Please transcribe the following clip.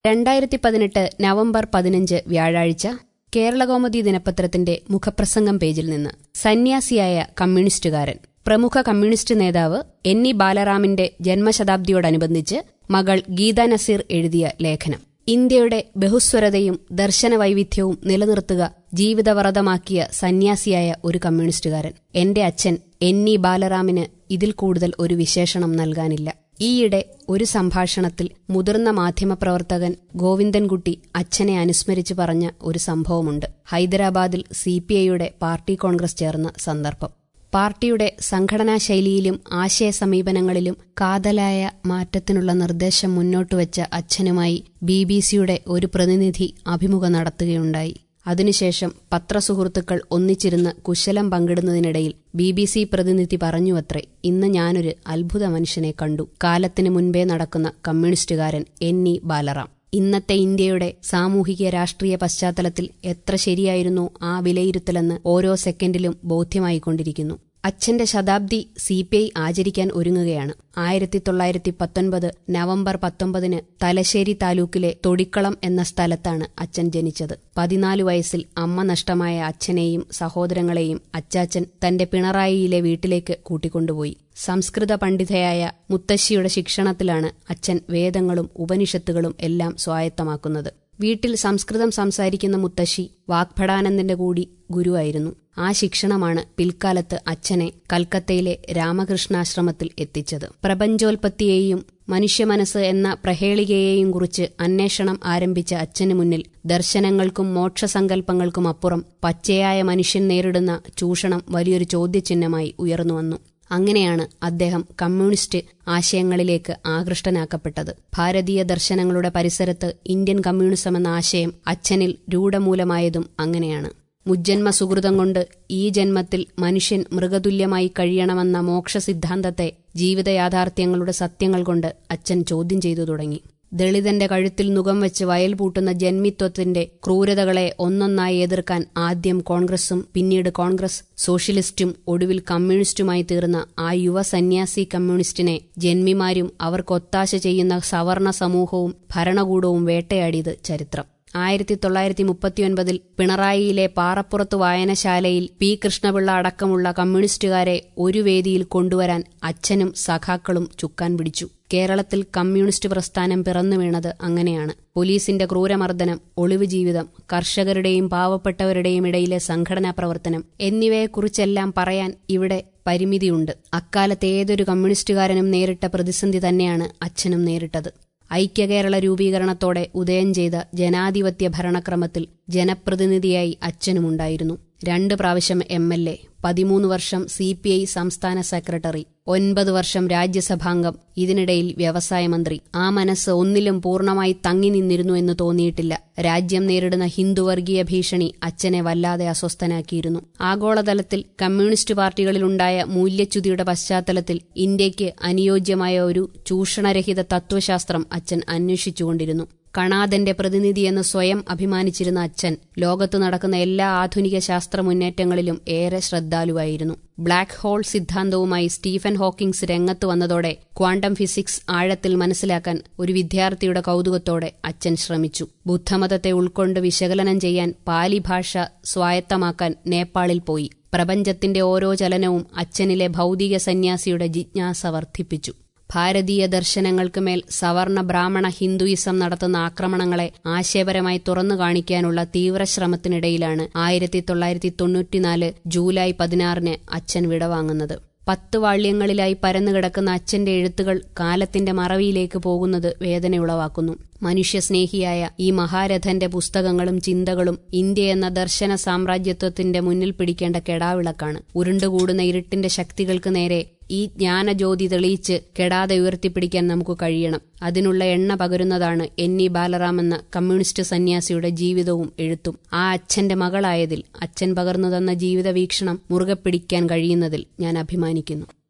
രണ്ടായിരത്തി പതിനെട്ട് നവംബർ പതിനഞ്ച് വ്യാഴാഴ്ച കേരളകൗമുദി ദിനപത്രത്തിന്റെ മുഖപ്രസംഗം പേജിൽ നിന്ന് സന്യാസിയായ കമ്മ്യൂണിസ്റ്റുകാരൻ പ്രമുഖ കമ്മ്യൂണിസ്റ്റ് നേതാവ് എൻ ഇ ബാലറാമിന്റെ ജന്മശതാബ്ദിയോടനുബന്ധിച്ച് മകൾ ഗീത നസീർ എഴുതിയ ലേഖനം ഇന്ത്യയുടെ ബഹുസ്വരതയും ദർശന വൈവിധ്യവും നിലനിർത്തുക ജീവിതവ്രതമാക്കിയ സന്യാസിയായ ഒരു കമ്മ്യൂണിസ്റ്റുകാരൻ എന്റെ അച്ഛൻ എൻ ഇ ബാലറാമിന് ഇതിൽ കൂടുതൽ ഒരു വിശേഷണം നൽകാനില്ല ഈയിടെ ഒരു സംഭാഷണത്തിൽ മുതിർന്ന മാധ്യമപ്രവർത്തകൻ ഗോവിന്ദൻകുട്ടി അച്ഛനെ അനുസ്മരിച്ച് പറഞ്ഞ ഒരു സംഭവമുണ്ട് ഹൈദരാബാദിൽ സി പി ഐയുടെ പാർട്ടി കോൺഗ്രസ് ചേർന്ന സന്ദർഭം പാർട്ടിയുടെ സംഘടനാ ശൈലിയിലും ആശയ സമീപനങ്ങളിലും കാതലായ മാറ്റത്തിനുള്ള നിർദ്ദേശം മുന്നോട്ടുവച്ച അച്ഛനുമായി ബി ബി സിയുടെ ഒരു പ്രതിനിധി അഭിമുഖം നടത്തുകയുണ്ടായി അതിനുശേഷം പത്രസുഹൃത്തുക്കൾ ഒന്നിച്ചിരുന്ന് കുശലം പങ്കിടുന്നതിനിടയിൽ ബി ബി സി പ്രതിനിധി പറഞ്ഞുവത്രേ ഇന്ന് ഞാനൊരു അത്ഭുത മനുഷ്യനെ കണ്ടു കാലത്തിന് മുൻപേ നടക്കുന്ന കമ്മ്യൂണിസ്റ്റുകാരൻ എൻ ഇ ബാലറാം ഇന്നത്തെ ഇന്ത്യയുടെ സാമൂഹിക രാഷ്ട്രീയ പശ്ചാത്തലത്തിൽ എത്ര ശരിയായിരുന്നു ആ വിലയിരുത്തലെന്ന് ഓരോ സെക്കൻഡിലും ബോധ്യമായിക്കൊണ്ടിരിക്കുന്നു അച്ഛന്റെ ശതാബ്ദി സി പി ഐ ആചരിക്കാൻ ഒരുങ്ങുകയാണ് ആയിരത്തി തൊള്ളായിരത്തി പത്തൊൻപത് നവംബർ പത്തൊമ്പതിന് തലശ്ശേരി താലൂക്കിലെ തൊടിക്കളം എന്ന സ്ഥലത്താണ് അച്ഛൻ ജനിച്ചത് പതിനാലു വയസ്സിൽ അമ്മ നഷ്ടമായ അച്ഛനെയും സഹോദരങ്ങളെയും അച്ചാച്ചൻ തന്റെ പിണറായിയിലെ വീട്ടിലേക്ക് കൂട്ടിക്കൊണ്ടുപോയി സംസ്കൃത പണ്ഡിതയായ മുത്തശ്ശിയുടെ ശിക്ഷണത്തിലാണ് അച്ഛൻ വേദങ്ങളും ഉപനിഷത്തുകളും എല്ലാം സ്വായത്തമാക്കുന്നത് വീട്ടിൽ സംസ്കൃതം സംസാരിക്കുന്ന മുത്തശ്ശി വാഗ്ഭടാനന്ദന്റെ കൂടി ഗുരുവായിരുന്നു ആ ശിക്ഷണമാണ് പിൽക്കാലത്ത് അച്ഛനെ കൽക്കത്തയിലെ രാമകൃഷ്ണാശ്രമത്തിൽ എത്തിച്ചത് പ്രപഞ്ചോൽപത്തിയെയും മനുഷ്യമനസ്സ് എന്ന പ്രഹേളികയെയും കുറിച്ച് അന്വേഷണം ആരംഭിച്ച അച്ഛനു മുന്നിൽ ദർശനങ്ങൾക്കും മോക്ഷസങ്കല്പങ്ങൾക്കും അപ്പുറം പച്ചയായ മനുഷ്യൻ നേരിടുന്ന ചൂഷണം വലിയൊരു ചോദ്യചിഹ്നമായി ഉയർന്നുവന്നു അങ്ങനെയാണ് അദ്ദേഹം കമ്മ്യൂണിസ്റ്റ് ആശയങ്ങളിലേക്ക് ആകൃഷ്ടനാക്കപ്പെട്ടത് ഭാരതീയ ദർശനങ്ങളുടെ പരിസരത്ത് ഇന്ത്യൻ കമ്മ്യൂണിസം എന്ന ആശയം അച്ഛനിൽ രൂഢമൂലമായതും അങ്ങനെയാണ് മുജ്ജന്മ സുഹൃതം കൊണ്ട് ഈ ജന്മത്തിൽ മനുഷ്യൻ മൃഗതുല്യമായി കഴിയണമെന്ന മോക്ഷ സിദ്ധാന്തത്തെ ജീവിത യാഥാർത്ഥ്യങ്ങളുടെ സത്യങ്ങൾ കൊണ്ട് അച്ഛൻ ചോദ്യം ചെയ്തു തുടങ്ങി ദളിതന്റെ കഴുത്തിൽ നുകം വെച്ച് വയൽ പൂട്ടുന്ന ജന്മിത്വത്തിന്റെ ക്രൂരതകളെ ഒന്നൊന്നായി എതിർക്കാൻ ആദ്യം കോൺഗ്രസും പിന്നീട് കോൺഗ്രസ് സോഷ്യലിസ്റ്റും ഒടുവിൽ കമ്മ്യൂണിസ്റ്റുമായി തീർന്ന ആ യുവ സന്യാസി കമ്മ്യൂണിസ്റ്റിനെ ജന്മിമാരും അവർക്കൊത്താശ ചെയ്യുന്ന സവർണ സമൂഹവും ഭരണകൂടവും വേട്ടയാടിയത് ചരിത്രം ആയിരത്തി തൊള്ളായിരത്തി മുപ്പത്തിയൊൻപതിൽ പിണറായിയിലെ പാറപ്പുറത്ത് വായനശാലയിൽ പി കൃഷ്ണപിള്ള അടക്കമുള്ള കമ്മ്യൂണിസ്റ്റുകാരെ ഒരു വേദിയിൽ കൊണ്ടുവരാൻ അച്ഛനും സഖാക്കളും ചുക്കാൻ പിടിച്ചു കേരളത്തിൽ കമ്മ്യൂണിസ്റ്റ് പ്രസ്ഥാനം പിറന്നു വീണത് അങ്ങനെയാണ് പോലീസിന്റെ ക്രൂരമർദ്ദനം ഒളിവ് ജീവിതം കർഷകരുടെയും പാവപ്പെട്ടവരുടെയും ഇടയിലെ സംഘടനാ പ്രവർത്തനം എന്നിവയെക്കുറിച്ചെല്ലാം പറയാൻ ഇവിടെ പരിമിതിയുണ്ട് അക്കാലത്ത് ഏതൊരു കമ്മ്യൂണിസ്റ്റുകാരനും നേരിട്ട പ്രതിസന്ധി തന്നെയാണ് അച്ഛനും നേരിട്ടത് ഐക്യകേരള രൂപീകരണത്തോടെ ഉദയം ചെയ്ത ജനാധിപത്യ ഭരണക്രമത്തിൽ ജനപ്രതിനിധിയായി അച്ഛനുമുണ്ടായിരുന്നു രണ്ട് പ്രാവശ്യം എം എൽ എ പതിമൂന്ന് വർഷം സി പി ഐ സംസ്ഥാന സെക്രട്ടറി ഒൻപത് വർഷം രാജ്യസഭാംഗം ഇതിനിടയിൽ വ്യവസായ മന്ത്രി ആ മനസ്സ് ഒന്നിലും പൂർണ്ണമായി തങ്ങി നിന്നിരുന്നു എന്ന് തോന്നിയിട്ടില്ല രാജ്യം നേരിടുന്ന ഹിന്ദുവർഗീയ ഭീഷണി അച്ഛനെ വല്ലാതെ അസ്വസ്ഥനാക്കിയിരുന്നു ആഗോളതലത്തിൽ കമ്മ്യൂണിസ്റ്റ് പാർട്ടികളിലുണ്ടായ മൂല്യച്യുതിയുടെ പശ്ചാത്തലത്തിൽ ഇന്ത്യയ്ക്ക് അനുയോജ്യമായ ഒരു ചൂഷണരഹിത തത്വശാസ്ത്രം അച്ഛൻ അന്വേഷിച്ചുകൊണ്ടിരുന്നു കണാദന്റെ പ്രതിനിധിയെന്ന് സ്വയം അഭിമാനിച്ചിരുന്ന അച്ഛൻ ലോകത്തു നടക്കുന്ന എല്ലാ ആധുനിക ശാസ്ത്ര മുന്നേറ്റങ്ങളിലും ഏറെ ശ്രദ്ധാലുവായിരുന്നു ബ്ലാക്ക് ഹോൾ സിദ്ധാന്തവുമായി സ്റ്റീഫൻ ഹോക്കിംഗ്സ് രംഗത്ത് വന്നതോടെ ക്വാണ്ടം ഫിസിക്സ് ആഴത്തിൽ മനസ്സിലാക്കാൻ ഒരു വിദ്യാർത്ഥിയുടെ കൗതുകത്തോടെ അച്ഛൻ ശ്രമിച്ചു ബുദ്ധമതത്തെ ഉൾക്കൊണ്ട് വിശകലനം ചെയ്യാൻ പാലി ഭാഷ സ്വായത്തമാക്കാൻ നേപ്പാളിൽ പോയി പ്രപഞ്ചത്തിന്റെ ഓരോ ചലനവും അച്ഛനിലെ ഭൗതിക സന്യാസിയുടെ ജിജ്ഞാസ വർദ്ധിപ്പിച്ചു ഭാരതീയ ദർശനങ്ങൾക്ക് മേൽ സവർണ ബ്രാഹ്മണ ഹിന്ദുയിസം നടത്തുന്ന ആക്രമണങ്ങളെ ആശയപരമായി തുറന്നു കാണിക്കാനുള്ള തീവ്രശ്രമത്തിനിടയിലാണ് ആയിരത്തി തൊള്ളായിരത്തി തൊണ്ണൂറ്റിനാല് ജൂലൈ പതിനാറിന് അച്ഛൻ വിടവാങ്ങുന്നത് പത്ത് വാള്യങ്ങളിലായി പരന്നുകിടക്കുന്ന അച്ഛന്റെ എഴുത്തുകൾ കാലത്തിന്റെ മറവിയിലേക്ക് പോകുന്നത് വേദനയുളവാക്കുന്നു മനുഷ്യസ്നേഹിയായ ഈ മഹാരഥന്റെ പുസ്തകങ്ങളും ചിന്തകളും ഇന്ത്യ എന്ന ദർശന സാമ്രാജ്യത്വത്തിന്റെ മുന്നിൽ പിടിക്കേണ്ട കെടാവിളക്കാണ് ഉരുണ്ടുകൂടുന്ന ഇരുട്ടിന്റെ ശക്തികൾക്ക് നേരെ ഈ ജ്ഞാനജ്യോതി തെളിയിച്ച് കെടാതെ ഉയർത്തിപ്പിടിക്കാൻ നമുക്ക് കഴിയണം അതിനുള്ള എണ്ണ പകരുന്നതാണ് എൻ ഇ ബാലറാം എന്ന കമ്മ്യൂണിസ്റ്റ് സന്യാസിയുടെ ജീവിതവും എഴുത്തും ആ അച്ഛന്റെ മകളായതിൽ അച്ഛൻ പകർന്നു തന്ന ജീവിത വീക്ഷണം മുറുകെ പിടിക്കാൻ കഴിയുന്നതിൽ ഞാൻ അഭിമാനിക്കുന്നു